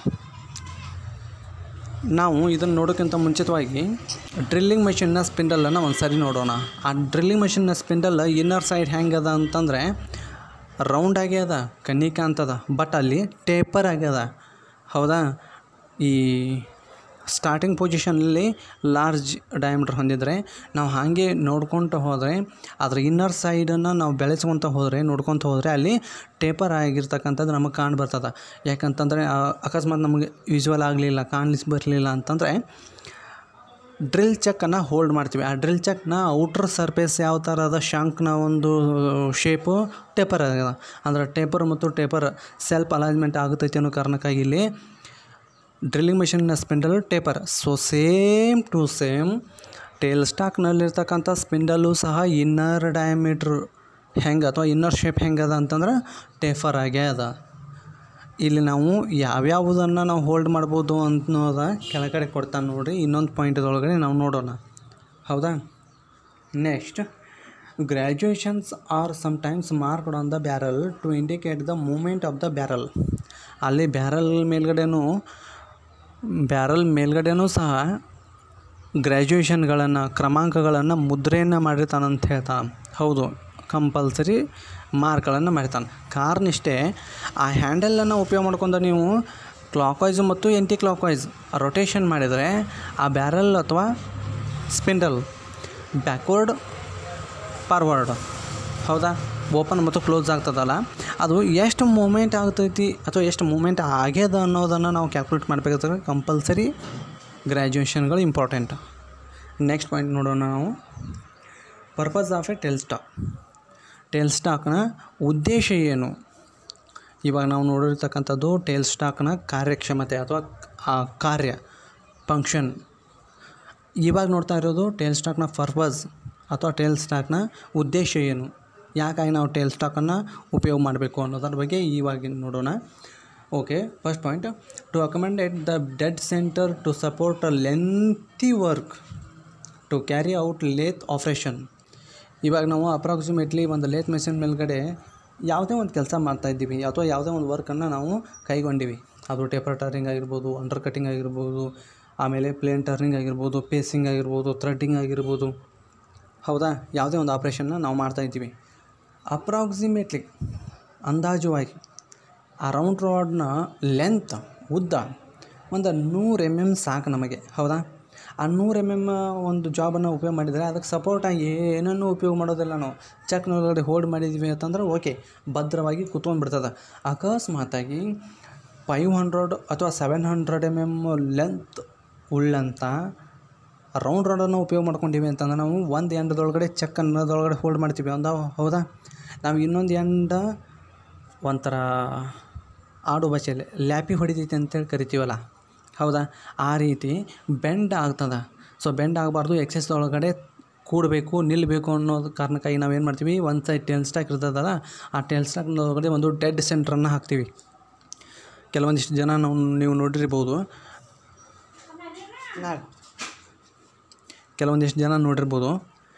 [SPEAKER 1] ನಾವು ಇದನ್ನು ನೋಡೋಕ್ಕಿಂತ ಮುಂಚಿತವಾಗಿ ಡ್ರಿಲ್ಲಿಂಗ್ ಮಷಿನ್ನ ಸ್ಪಿಂಡಲನ್ನು ಒಂದು ಸರಿ ನೋಡೋಣ ಆ ಡ್ರಿಲ್ಲಿಂಗ್ ಮಷಿನ್ನ ಸ್ಪಿಂಡಲ್ ಇನ್ನರ್ ಸೈಡ್ ಹೆಂಗೆ ಅದ ಅಂತಂದರೆ ರೌಂಡ್ ಆಗ್ಯದ ಕನ್ನಿಕ ಅಂತದ ಬಟ್ ಅಲ್ಲಿ ಟೇಪರ್ ಆಗ್ಯದ ಹೌದಾ ಈ ಸ್ಟಾರ್ಟಿಂಗ್ ಪೊಸಿಷನಲ್ಲಿ ಲಾರ್ಜ್ ಡಯಾಮೀಟ್ರ್ ಹೊಂದಿದ್ರೆ ನಾವು ಹಾಗೆ ನೋಡ್ಕೊತ ಹೋದರೆ ಅದ್ರ ಇನ್ನರ್ ಸೈಡನ್ನು ನಾವು ಬೆಳೆಸ್ಕೊತ ಹೋದರೆ ನೋಡ್ಕೊತ ಹೋದರೆ ಅಲ್ಲಿ ಟೇಪರ್ ಆಗಿರ್ತಕ್ಕಂಥದ್ದು ನಮಗೆ ಕಾಣ್ ಬರ್ತದೆ ಯಾಕಂತಂದರೆ ಆ, ಅಕಸ್ಮಾತ್ ನಮಗೆ ಯೂಶ್ವಲ್ ಆಗಲಿಲ್ಲ ಕಾಣಿಸ್ ಬರಲಿಲ್ಲ ಅಂತಂದರೆ ಡ್ರಿಲ್ ಚೆಕ್ಕನ್ನು ಹೋಲ್ಡ್ ಮಾಡ್ತೀವಿ ಆ ಡ್ರಿಲ್ ಚೆಕ್ನ ಔಟ್ರ್ ಸರ್ಫೇಸ್ ಯಾವ ಥರ ಅದ ಶಂಕ್ನ ಒಂದು ಶೇಪು ಟೇಪರ್ ಆಗ್ಯದ ಅಂದ್ರೆ ಟೇಪರ್ ಮತ್ತು ಟೇಪರ್ ಸೆಲ್ಫ್ ಅಲೈನ್ಮೆಂಟ್ ಆಗುತ್ತೈತೆ ಅನ್ನೋ ಕಾರಣಕ್ಕಾಗಿ ಇಲ್ಲಿ ಡ್ರಿಲ್ಲಿಂಗ್ ಮೆಷಿನ್ನ spindle taper so same to same ಟೇಲ್ ಸ್ಟಾಕ್ನಲ್ಲಿರ್ತಕ್ಕಂಥ ಸ್ಪಿಂಡಲು ಸಹ ಇನ್ನರ್ ಡಯಾಮೀಟ್ರ್ ಹೆಂಗೆ ಅಥವಾ ಇನ್ನರ್ ಶೇಪ್ ಹೆಂಗದ ಅಂತಂದ್ರೆ ಟೇಫರ್ ಆಗೇ ಅದ ಇಲ್ಲಿ ನಾವು ಯಾವ್ಯಾವುದನ್ನು ನಾವು ಹೋಲ್ಡ್ ಮಾಡ್ಬೋದು ಅನ್ನೋದ ಕೆಳಗಡೆ ಕೊಡ್ತಾನೆ ನೋಡ್ರಿ ಇನ್ನೊಂದು ಪಾಯಿಂಟದೊಳಗಡೆ ನಾವು ನೋಡೋಣ ಹೌದಾ next graduations are sometimes marked on the barrel to indicate the movement of the barrel ಅಲ್ಲಿ ಬ್ಯಾರಲ್ ಮೇಲ್ಗಡೆನೂ ಬ್ಯಾರಲ್ ಮೇಲ್ಗಡೆನೂ ಸಹ ಗ್ರ್ಯಾಜುಯೇಷನ್ಗಳನ್ನು ಕ್ರಮಾಂಕಗಳನ್ನು ಮುದ್ರೆಯನ್ನು ಮಾಡಿರ್ತಾನಂತ ಹೇಳ್ತಾನೆ ಹೌದು ಕಂಪಲ್ಸರಿ ಮಾರ್ಕ್ಗಳನ್ನು ಮಾಡಿರ್ತಾನೆ ಕಾರಣ ಇಷ್ಟೇ ಆ ಹ್ಯಾಂಡಲನ್ನು ಉಪಯೋಗ ಮಾಡ್ಕೊಂಡು ನೀವು ಕ್ಲಾಕ್ ವೈಸ್ ಮತ್ತು ಎಂಟಿ ಕ್ಲಾಕ್ ವೈಸ್ ರೊಟೇಷನ್ ಮಾಡಿದರೆ ಆ ಬ್ಯಾರಲ್ ಅಥವಾ ಸ್ಪಿಂಡಲ್ ಬ್ಯಾಕ್ವರ್ಡ್ ಫಾರ್ವರ್ಡ್ ಹೌದಾ ಓಪನ್ ಮತ್ತು ಕ್ಲೋಸ್ ಆಗ್ತದಲ್ಲ ಅದು ಎಷ್ಟು ಮೂಮೆಂಟ್ ಆಗ್ತೈತಿ ಅಥವಾ ಎಷ್ಟು ಮೂಮೆಂಟ್ ಆಗ್ಯದ ಅನ್ನೋದನ್ನು ನಾವು ಕ್ಯಾಲ್ಕುಲೇಟ್ ಮಾಡಬೇಕಾದ್ರೆ ಕಂಪಲ್ಸರಿ ಗ್ರ್ಯಾಜುಯೇಷನ್ಗಳು ಇಂಪಾರ್ಟೆಂಟ್ ನೆಕ್ಸ್ಟ್ ಪಾಯಿಂಟ್ ನೋಡೋಣ ನಾವು purpose of a tailstock tail ಸ್ಟಾಕ್ನ ಉದ್ದೇಶ ಏನು ಇವಾಗ ನಾವು ನೋಡಿರ್ತಕ್ಕಂಥದ್ದು ಟೇಲ್ ಸ್ಟಾಕ್ನ ಕಾರ್ಯಕ್ಷಮತೆ ಅಥವಾ ಆ ಕಾರ್ಯ ಫಂಕ್ಷನ್ ಇವಾಗ ನೋಡ್ತಾ ಇರೋದು ಟೇಲ್ ಸ್ಟಾಕ್ನ ಪರ್ಪಸ್ ಅಥವಾ ಟೇಲ್ ಸ್ಟಾಕ್ನ ಉದ್ದೇಶ ಏನು ಯಾಕಾಗಿ ನಾವು ಟೇಲ್ ಸ್ಟಾಕನ್ನು ಉಪಯೋಗ ಮಾಡಬೇಕು ಅನ್ನೋದ್ರ ಬಗ್ಗೆ ಇವಾಗ ನೋಡೋಣ okay first point to accommodate the dead centre to support a lengthy work to carry out lathe operation ಇವಾಗ ನಾವು ಅಪ್ರಾಕ್ಸಿಮೇಟ್ಲಿ ಒಂದು ಲೇತ್ ಮೆಷಿನ್ ಮೇಲ್ಗಡೆ ಯಾವುದೇ ಒಂದು ಕೆಲಸ ಮಾಡ್ತಾಯಿದ್ದೀವಿ ಅಥವಾ ಯಾವುದೇ ಒಂದು ವರ್ಕನ್ನು ನಾವು ಕೈಗೊಂಡಿವಿ ಅದು ಟೇಪರ್ ಟರ್ನಿಂಗ್ ಆಗಿರ್ಬೋದು ಅಂಡರ್ ಕಟಿಂಗ್ ಆಗಿರ್ಬೋದು ಆಮೇಲೆ ಪ್ಲೇನ್ ಟರ್ನಿಂಗ್ ಆಗಿರ್ಬೋದು ಪೇಸಿಂಗ್ ಆಗಿರ್ಬೋದು ಥ್ರೆಡ್ಡಿಂಗ್ ಆಗಿರ್ಬೋದು ಹೌದಾ ಯಾವುದೇ ಒಂದು ಆಪ್ರೇಷನ್ನ ನಾವು ಮಾಡ್ತಾಯಿದ್ದೀವಿ ಅಪ್ರಾಕ್ಸಿಮೇಟ್ಲಿ ಅಂದಾಜುವಾಗಿ ಆ ರೌಂಡ್ ರಾಡ್ನ ಲೆಂತ್ ಉದ್ದ ಒಂದು ನೂರು ಎಮ್ ಎಮ್ ಸಾಕು ನಮಗೆ ಹೌದಾ ಆ ನೂರು ಎಮ್ ಎಮ್ ಒಂದು ಜಾಬನ್ನು ಉಪಯೋಗ ಮಾಡಿದರೆ ಅದಕ್ಕೆ ಸಪೋರ್ಟಾಗಿ ಏನನ್ನೂ ಉಪಯೋಗ ಮಾಡೋದಿಲ್ಲ ನಾವು ಚೆಕ್ನೊಳಗಡೆ ಹೋಲ್ಡ್ ಮಾಡಿದ್ವಿ ಅಂತಂದ್ರೆ ಓಕೆ ಭದ್ರವಾಗಿ ಕುತ್ಕೊಂಡ್ಬಿಡ್ತದೆ ಅಕಸ್ಮಾತಾಗಿ ಫೈವ್ ಹಂಡ್ರೆಡ್ ಅಥವಾ seven hundred M M length ಉಳ್ಳಂಥ ರೌಂಡ್ ರಾಡನ್ನು ಉಪಯೋಗ ಮಾಡ್ಕೊಂಡಿವಿ ಅಂತಂದ್ರೆ ನಾವು ಒಂದು ಎಂಡದೊಳಗಡೆ ಚೆಕ್ ಅನ್ನೋದೊಳಗಡೆ ಹೋಲ್ಡ್ ಮಾಡ್ತೀವಿ ಅಂದ ಹೌದಾ ನಾವು ಇನ್ನೊಂದು ಎಂಡ ಒಂಥರ ಆಡು ಭಾಷೆಯಲ್ಲಿ ಲ್ಯಾಪಿ ಹೊಡಿತೈತಿ ಅಂತೇಳಿ ಕರಿತೀವಲ್ಲ ಹೌದಾ ಆ ರೀತಿ ಬೆಂಡ್ ಆಗ್ತದೆ ಸೊ ಬೆಂಡ್ ಆಗಬಾರ್ದು ಎಕ್ಸೆಸ್ ಒಳಗಡೆ ಕೂಡಬೇಕು ನಿಲ್ಲಬೇಕು ಅನ್ನೋದು ಕಾರಣಕ್ಕಾಗಿ ನಾವೇನು ಮಾಡ್ತೀವಿ ಒಂದು ಸೈಡ್ ಟೆಲ್ ಸ್ಟಾಕ್ ಇರ್ತದಲ್ಲ ಆ ಟೆಲ್ ಸ್ಟಾಕ್ನ ಒಳಗಡೆ ಒಂದು ಡೆಡ್ ಸೆಂಟ್ರನ್ನು ಹಾಕ್ತೀವಿ ಕೆಲವೊಂದಿಷ್ಟು ಜನ ನಾವು ನೀವು ನೋಡಿರ್ಬೋದು ಕೆಲವೊಂದಿಷ್ಟು ಜನ ನೋಡಿರ್ಬೋದು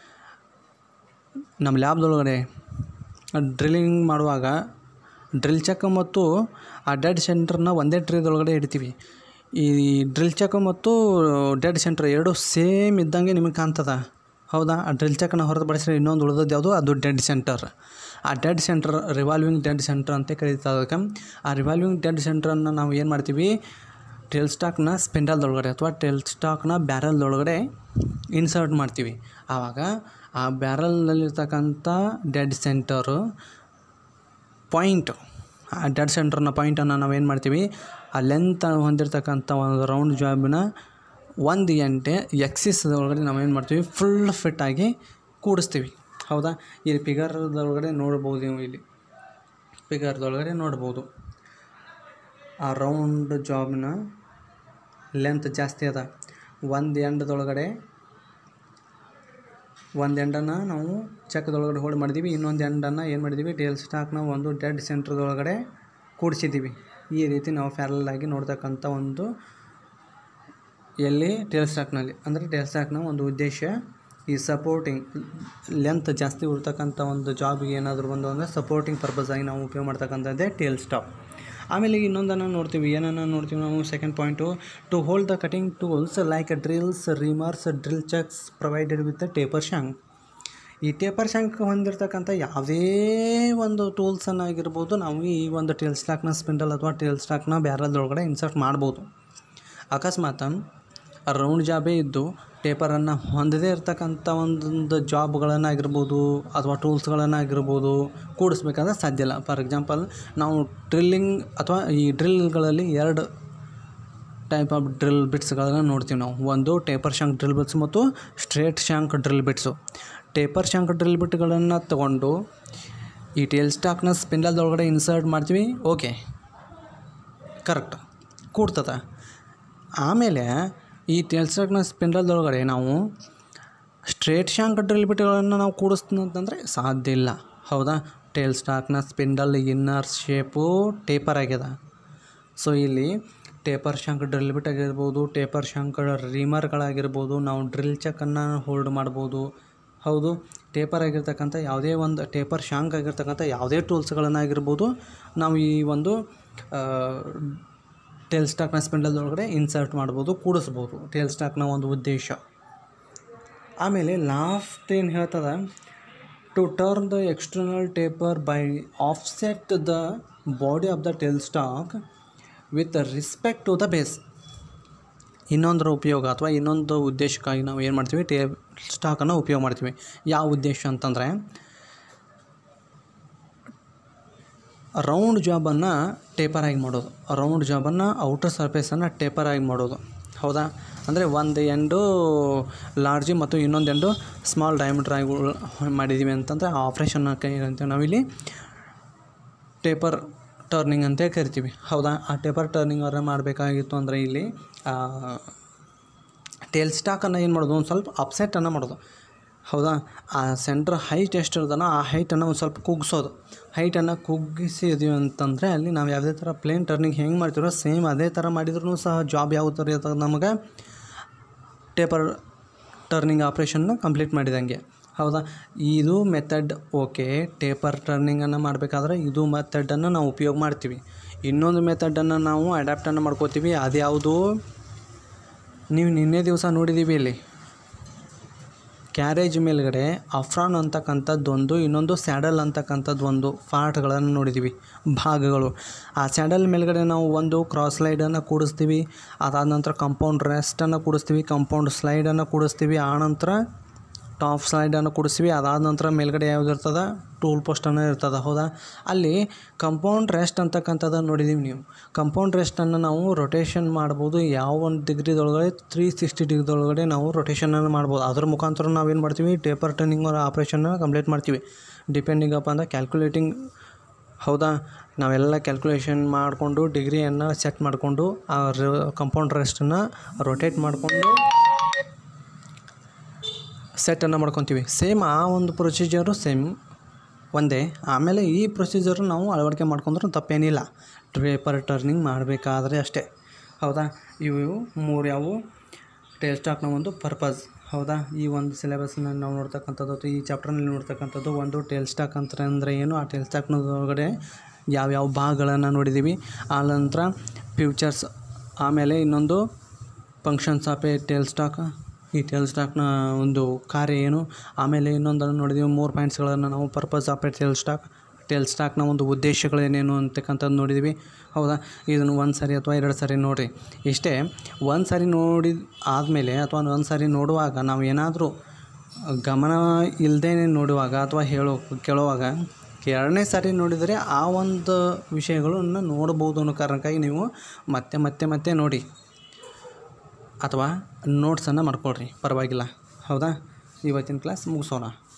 [SPEAKER 1] ನಮ್ಮ ಲ್ಯಾಬ್ದೊಳಗಡೆ ಡ್ರಿಲ್ಲಿಂಗ್ ಮಾಡುವಾಗ ಡ್ರಿಲ್ ಚಕ್ ಮತ್ತು ಆ ಡೆಡ್ ಸೆಂಟ್ರನ್ನ ಒಂದೇ ಟ್ರೇದೊಳಗಡೆ ಇಡ್ತೀವಿ ಈ ಡ್ರಿಲ್ ಚಕ್ ಮತ್ತು ಡೆಡ್ ಸೆಂಟ್ರ್ ಎರಡು ಸೇಮ್ ಇದ್ದಂಗೆ ನಿಮಗೆ ಕಾಣ್ತದ ಹೌದಾ ಆ ಡ್ರಿಲ್ ಚಕ್ನ ಹೊರತುಪಡಿಸಿದ್ರೆ ಇನ್ನೊಂದು ಉಳಿದದ್ದು ಯಾವುದು ಅದು ಡೆಡ್ ಸೆಂಟರ್ ಆ dead centre revolving dead centre ಅಂತ ಕರೀತಾರೆ ಅದಕ್ಕೆ ಆ ರಿವಾಲ್ವಿಂಗ್ ಡೆಡ್ ಸೆಂಟ್ರನ್ನು ನಾವು ಏನು ಮಾಡ್ತೀವಿ ಟೇಲ್ ಸ್ಟಾಕ್ನ ಸ್ಪಿಂಡಲ್ದೊಳಗಡೆ ಅಥವಾ ಟೇಲ್ ಸ್ಟಾಕ್ನ ಬ್ಯಾರಲ್ದೊಳಗಡೆ ಇನ್ಸರ್ಟ್ ಮಾಡ್ತೀವಿ ಆವಾಗ ಆ ಬ್ಯಾರಲ್ನಲ್ಲಿರ್ತಕ್ಕಂಥ ಡೆಡ್ ಸೆಂಟರು ಪಾಯಿಂಟ್ ಆ ಡೆಡ್ ಸೆಂಟರ್ನ ಪಾಯಿಂಟನ್ನು ನಾವೇನು ಮಾಡ್ತೀವಿ ಆ ಲೆಂತ್ ಹೊಂದಿರತಕ್ಕಂಥ ಒಂದು ರೌಂಡ್ ಜಾಬಿನ ಒಂದು ಗಂಟೆ ಎಕ್ಸಿಸ್ ಒಳಗಡೆ ನಾವೇನು ಮಾಡ್ತೀವಿ ಫುಲ್ ಫಿಟ್ಟಾಗಿ ಕೂಡಿಸ್ತೀವಿ ಹೌದಾ ಇಲ್ಲಿ ಫಿಗರ್ದೊಳಗಡೆ ನೋಡ್ಬೋದು ನೀವು ಇಲ್ಲಿ ಫಿಗರ್ದೊಳಗಡೆ ನೋಡ್ಬೋದು ಆ ರೌಂಡ್ ಜಾಬ್ನ ಲೆಂತ್ ಜಾಸ್ತಿ ಅದ ಒಂದು ಎಂಡದೊಳಗಡೆ ಒಂದು ಎಂಡನ್ನು ನಾವು ಚಕ್ರದೊಳಗಡೆ ಹೋಲ್ಡ್ ಮಾಡಿದ್ದೀವಿ ಇನ್ನೊಂದು ಎಂಡನ್ನು ಏನು ಮಾಡಿದ್ದೀವಿ ಟೇಲ್ ಸ್ಟಾಕ್ನ ಒಂದು ಡೆಡ್ ಸೆಂಟ್ರದೊಳಗಡೆ ಕೂಡಿಸಿದ್ದೀವಿ ಈ ರೀತಿ ನಾವು ಪ್ಯಾರಲ್ ಆಗಿ ನೋಡ್ತಕ್ಕಂಥ ಒಂದು ಎಲ್ಲಿ ಟೇಲ್ ಸ್ಟಾಕ್ನಲ್ಲಿ ಅಂದರೆ ಟೇಲ್ ಸ್ಟಾಕ್ನ ಒಂದು ಉದ್ದೇಶ ಈ ಸಪೋರ್ಟಿಂಗ್ ಲೆಂತ್ ಜಾಸ್ತಿ ಇರ್ತಕ್ಕಂಥ ಒಂದು ಜಾಬ್ಗೆ ಏನಾದರೂ ಬಂದು ಅಂದರೆ ಸಪೋರ್ಟಿಂಗ್ ಪರ್ಪಸ್ ಆಗಿ ನಾವು ಉಪಯೋಗ ಮಾಡ್ತಕ್ಕಂಥದ್ದೇ ಟೇಲ್ ಸ್ಟಾಪ್ ಆಮೇಲೆ ಇನ್ನೊಂದನ್ನು ನೋಡ್ತೀವಿ ಏನನ್ನು ನೋಡ್ತೀವಿ ನಾವು second point to hold the cutting tools like drills reamers drill chucks provided with taper shank ಈ ಟೇಪರ್ ಶಾಂಕ್ ಹೊಂದಿರತಕ್ಕಂಥ ಯಾವುದೇ ಒಂದು ಟೂಲ್ಸನ್ನು ಆಗಿರ್ಬೋದು ನಾವು ಈ ಒಂದು ಟೇಲ್ ಸ್ಟಾಕ್ನ ಸ್ಪಿಂಡಲ್ ಅಥವಾ ಟೇಲ್ ಸ್ಟಾಕ್ನ ಬ್ಯಾರಲ್ದೊಳಗಡೆ ಇನ್ಸರ್ಟ್ ಮಾಡ್ಬೋದು ಅಕಸ್ಮಾತ್ ರೌಂಡ್ ಜಾಬೇ ಇದ್ದು ಟೇಪರನ್ನು ಹೊಂದದೇ ಇರತಕ್ಕಂಥ ಒಂದೊಂದು ಜಾಬ್ಗಳನ್ನಾಗಿರ್ಬೋದು ಅಥವಾ ಟೂಲ್ಸ್ಗಳನ್ನಾಗಿರ್ಬೋದು ಕೂಡಿಸ್ಬೇಕಾದ್ರೆ ಸಾಧ್ಯ ಇಲ್ಲ ಫಾರ್ ಎಕ್ಸಾಂಪಲ್ ನಾವು ಡ್ರಿಲ್ಲಿಂಗ್ ಅಥವಾ ಈ ಡ್ರಿಲ್ಗಳಲ್ಲಿ ಎರಡು ಟೈಪ್ ಆಫ್ ಡ್ರಿಲ್ ಬಿಟ್ಸ್ಗಳನ್ನು ನೋಡ್ತೀವಿ ನಾವು ಒಂದು ಟೇಪರ್ ಶಾಂಕ್ ಡ್ರಿಲ್ ಬಿಟ್ಸ್ ಮತ್ತು straight shank drill bits taper shank drill ಬಿಟ್ಗಳನ್ನು ತಗೊಂಡು ಈ ಟೇಲ್ ಸ್ಟಾಕ್ನ ಸ್ಪಿಂಡಲ್ದೊಳಗಡೆ ಇನ್ಸರ್ಟ್ ಮಾಡ್ತೀವಿ ಓಕೆ ಕರೆಕ್ಟ್ ಕೂಡ್ತದ ಆಮೇಲೆ ಈ ಟೇಲ್ ಸ್ಟಾಕ್ನ ಸ್ಪಿಂಡಲ್ದೊಳಗಡೆ ನಾವು ಸ್ಟ್ರೇಟ್ ಶಾಂಕ್ ಡ್ರಿಲ್ ಬಿಟ್ಗಳನ್ನು ನಾವು ಕೂಡಿಸ್ತೀವಿ ಅಂತಂದರೆ ಸಾಧ್ಯ ಇಲ್ಲ ಹೌದಾ ಟೇಲ್ ಸ್ಟಾಕ್ನ ಸ್ಪಿಂಡಲ್ ಇನ್ನರ್ ಶೇಪು ಟೇಪರ್ ಆಗ್ಯದ ಸೊ ಇಲ್ಲಿ ಟೇಪರ್ ಶಾಂಕ್ ಡ್ರಿಲ್ ಬಿಟ್ ಆಗಿರ್ಬೋದು ಟೇಪರ್ ಶಾಂಕ್ ರೀಮರ್ಗಳಾಗಿರ್ಬೋದು ನಾವು ಡ್ರಿಲ್ ಚಕ್ಕನ್ನು ಹೋಲ್ಡ್ ಮಾಡ್ಬೋದು ಹೌದು ಟೇಪರ್ ಆಗಿರ್ತಕ್ಕಂಥ ಯಾವುದೇ ಒಂದು ಟೇಪರ್ ಶಾಂಕ್ ಆಗಿರ್ತಕ್ಕಂಥ ಯಾವುದೇ ಟೂಲ್ಸ್ಗಳನ್ನಾಗಿರ್ಬೋದು ನಾವು ಈ ಒಂದು ಟೇಲ್ ಸ್ಟಾಕ್ನ ಸ್ಪಿಂಡಲ್ದೊಳಗಡೆ ಇನ್ಸರ್ಟ್ ಮಾಡ್ಬೋದು ಕೂಡಿಸ್ಬೋದು ಟೇಲ್ ಸ್ಟಾಕ್ನ ಒಂದು ಉದ್ದೇಶ ಆಮೇಲೆ ಲಾಸ್ಟ್ ಏನು ಹೇಳ್ತದ to turn the external taper by offset the body of the tail stock with respect to the base ಇನ್ನೊಂದರ ಉಪಯೋಗ ಅಥವಾ ಇನ್ನೊಂದು ಉದ್ದೇಶಕ್ಕಾಗಿ ನಾವು ಏನು ಮಾಡ್ತೀವಿ ಟೇ ಸ್ಟಾಕನ್ನು ಉಪಯೋಗ ಮಾಡ್ತೀವಿ ಯಾವ ಉದ್ದೇಶ ಅಂತಂದರೆ ರೌಂಡ್ ಜಾಬನ್ನು ಟೇಪರ್ ಆಗಿ ಮಾಡೋದು ರೌಂಡ್ ಜಾಬನ್ನು ಔಟರ್ ಸರ್ಫೇಸನ್ನು ಟೇಪರ್ ಆಗಿ ಮಾಡೋದು ಹೌದಾ ಅಂದರೆ ಒಂದು ಎಂಡು ಲಾರ್ಜಿ ಮತ್ತು ಇನ್ನೊಂದು ಎಂಡು ಸ್ಮಾಲ್ ಡಯಾಮೀಟ್ರ್ ಆಗಿ ಉಳ್- ಮಾಡಿದ್ದೀವಿ ಅಂತಂದರೆ ಆ ಆಪ್ರೇಷನ್ನ ಕೈ ಅಂತೀವಿ ನಾವಿಲ್ಲಿ ಟೇಪರ್ ಟರ್ನಿಂಗ್ ಅಂತ ಕರಿತೀವಿ ಹೌದಾ ಆ ಟೇಪರ್ ಟರ್ನಿಂಗ್ ಅವರ ಮಾಡಬೇಕಾಗಿತ್ತು ಅಂದರೆ ಇಲ್ಲಿ ಟೇಲ್ ಸ್ಟಾಕನ್ನು ಏನು ಮಾಡೋದು ಒಂದು ಸ್ವಲ್ಪ ಅಪ್ಸೆಟನ್ನು ಮಾಡೋದು ಹೌದಾ ಆ ಸೆಂಟ್ರ್ ಹೈಟ್ ಎಷ್ಟು ಇರ್ತದೋ ಆ ಹೈಟನ್ನು ಒಂದು ಸ್ವಲ್ಪ ಕುಗ್ಸೋದು ಹೈಟನ್ನು ಕುಗ್ಗಿಸಿದ್ವಿ ಅಂತಂದರೆ ಅಲ್ಲಿ ನಾವು ಯಾವುದೇ ಥರ ಪ್ಲೇನ್ ಟರ್ನಿಂಗ್ ಹೆಂಗೆ ಮಾಡ್ತೀವೋ ಸೇಮ್ ಅದೇ ಥರ ಮಾಡಿದ್ರೂ ಸಹ ಜಾಬ್ ಯಾವ ಥರ ಇರ್ತದೆ ನಮಗೆ ಟೇಪರ್ ಟರ್ನಿಂಗ್ ಆಪ್ರೇಷನ್ನ ಕಂಪ್ಲೀಟ್ ಮಾಡಿದಂಗೆ ಹೌದಾ ಇದು ಮೆಥಡ್ ಓಕೆ ಟೇಪರ್ ಟರ್ನಿಂಗನ್ನು ಮಾಡಬೇಕಾದ್ರೆ ಇದು ಮೆಥಡನ್ನು ನಾವು ಉಪಯೋಗ ಮಾಡ್ತೀವಿ ಇನ್ನೊಂದು ಮೆಥಡನ್ನು ನಾವು ಅಡ್ಯಾಪ್ಟನ್ನು ಮಾಡ್ಕೋತೀವಿ ಅದ್ಯಾವುದು ನೀವು ನಿನ್ನೆ ದಿವಸ ನೋಡಿದ್ದೀವಿ ಇಲ್ಲಿ ಕ್ಯಾರೇಜ್ ಮೇಲ್ಗಡೆ ಅಫ್ರಾನ್ ಅಂತಕ್ಕಂಥದ್ದೊಂದು ಇನ್ನೊಂದು ಸ್ಯಾಡಲ್ ಅಂತಕ್ಕಂಥದ್ದು ಒಂದು ಪಾರ್ಟ್ಗಳನ್ನು ನೋಡಿದ್ದೀವಿ ಭಾಗಗಳು ಆ ಸ್ಯಾಡಲ್ ಮೇಲ್ಗಡೆ ನಾವು ಒಂದು ಕ್ರಾಸ್ ಸ್ಲೈಡನ್ನು ಕೂಡಿಸ್ತೀವಿ ಅದಾದ ನಂತರ ಕಂಪೌಂಡ್ ರೆಸ್ಟನ್ನು ಕೂಡಿಸ್ತೀವಿ ಕಂಪೌಂಡ್ ಸ್ಲೈಡನ್ನು ಕೂಡಿಸ್ತೀವಿ ಆನಂತರ ಟಾಪ್ ಸ್ಲೈಡನ್ನು ಕೂಡಿಸ್ತೀವಿ ಅದಾದ ನಂತರ ಮೇಲ್ಗಡೆ ಯಾವ್ದು ಇರ್ತದೆ ಟೂಲ್ ಪೋಸ್ಟನ್ನು ಇರ್ತದೆ ಹೌದಾ ಅಲ್ಲಿ ಕಂಪೌಂಡ್ ರೆಸ್ಟ್ ಅಂತಕ್ಕಂಥದ್ದನ್ನು ನೋಡಿದ್ದೀವಿ ನೀವು ಕಂಪೌಂಡ್ ರೆಸ್ಟನ್ನು ನಾವು ರೊಟೇಷನ್ ಮಾಡ್ಬೋದು ಯಾವ ಒಂದು ಡಿಗ್ರಿದೊಳಗಡೆ ತ್ರೀ ಸಿಕ್ಸ್ಟಿ ಡಿಗ್ರಿದೊಳಗಡೆ ನಾವು ರೊಟೇಷನನ್ನು ಮಾಡ್ಬೋದು ಅದ್ರ ಮುಖಾಂತರ ನಾವೇನು ಮಾಡ್ತೀವಿ ಟೇಪರ್ ಟರ್ನಿಂಗ್ ಆಪ್ರೇಷನ್ನ ಕಂಪ್ಲೀಟ್ ಮಾಡ್ತೀವಿ ಡಿಪೆಂಡಿಂಗ್ ಅಪ್ ಅಂದ್ರೆ ಕ್ಯಾಲ್ಕುಲೇಟಿಂಗ್ ಹೌದಾ ನಾವೆಲ್ಲ ಕ್ಯಾಲ್ಕುಲೇಷನ್ ಮಾಡಿಕೊಂಡು ಡಿಗ್ರಿಯನ್ನು ಸೆಟ್ ಮಾಡಿಕೊಂಡು ಆ ಕಂಪೌಂಡ್ ರೆಸ್ಟನ್ನು ರೊಟೇಟ್ ಮಾಡಿಕೊಂಡು ಸೆಟ್ಟನ್ನು ಮಾಡ್ಕೊತೀವಿ ಸೇಮ್ ಆ ಒಂದು ಪ್ರೊಸೀಜರು ಸೇಮ್ ಒಂದೇ ಆಮೇಲೆ ಈ ಪ್ರೊಸೀಜರು ನಾವು ಅಳವಡಿಕೆ ಮಾಡ್ಕೊಂಡ್ರೂ ತಪ್ಪೇನಿಲ್ಲ ಪೇಪರ್ ಟರ್ನಿಂಗ್ ಮಾಡಬೇಕಾದ್ರೆ ಅಷ್ಟೇ ಹೌದಾ ಇವು ಮೂರು ಯಾವುವು ಟೇಲ್ ಸ್ಟಾಕ್ನ ಒಂದು ಪರ್ಪಸ್ ಹೌದಾ ಈ ಒಂದು ಸಿಲೆಬಸ್ನ ನಾವು ನೋಡ್ತಕ್ಕಂಥದ್ದು ಅಥವಾ ಈ ಚಾಪ್ಟರ್ನಲ್ಲಿ ನೋಡ್ತಕ್ಕಂಥದ್ದು ಒಂದು ಟೇಲ್ ಸ್ಟಾಕ್ ಅಂತ ಅಂದರೆ ಏನು ಆ ಟೇಲ್ ಸ್ಟಾಕ್ನ ಒಳಗಡೆ ಯಾವ್ಯಾವ ಭಾಗಗಳನ್ನು ನೋಡಿದ್ದೀವಿ ಆ ನಂತರ ಫ್ಯೂಚರ್ಸ್ ಆಮೇಲೆ ಇನ್ನೊಂದು functions of a tail stock ಈ ಟೇಲ್ ಸ್ಟಾಕ್ನ ಒಂದು ಕಾರ್ಯ ಏನು ಆಮೇಲೆ ಇನ್ನೊಂದನ್ನು ನೋಡಿದ್ದೀವಿ ಮೂರು ಪಾಯಿಂಟ್ಸ್ಗಳನ್ನು ನಾವು purpose of a tail stock tail ಸ್ಟಾಕ್ನ ಒಂದು ಉದ್ದೇಶಗಳೇನೇನು ಅಂತಕ್ಕಂಥದ್ದು ನೋಡಿದ್ದೀವಿ ಹೌದಾ ಇದನ್ನು ಒಂದು ಸಾರಿ ಅಥವಾ ಎರಡು ಸಾರಿ ನೋಡಿರಿ ಇಷ್ಟೇ ಒಂದು ಸಾರಿ ನೋಡಿ ಆದಮೇಲೆ ಅಥವಾ ಒಂದು ಸಾರಿ ನೋಡುವಾಗ ನಾವು ಏನಾದರೂ ಗಮನ ಇಲ್ಲದೇ ನೋಡುವಾಗ ಅಥವಾ ಹೇಳೋ ಕೇಳುವಾಗ ಎರಡನೇ ಸಾರಿ ನೋಡಿದರೆ ಆ ಒಂದು ವಿಷಯಗಳನ್ನು ನೋಡ್ಬೋದು ಅನ್ನೋ ಕಾರಣಕ್ಕಾಗಿ ನೀವು ಮತ್ತೆ ಮತ್ತೆ ಮತ್ತೆ ನೋಡಿ ಅಥವಾ ನೋಟ್ಸನ್ನು ಮಾಡ್ಕೊಳ್ರಿ ಪರವಾಗಿಲ್ಲ ಹೌದಾ ಇವತ್ತಿನ ಕ್ಲಾಸ್ ಮುಗಿಸೋಣ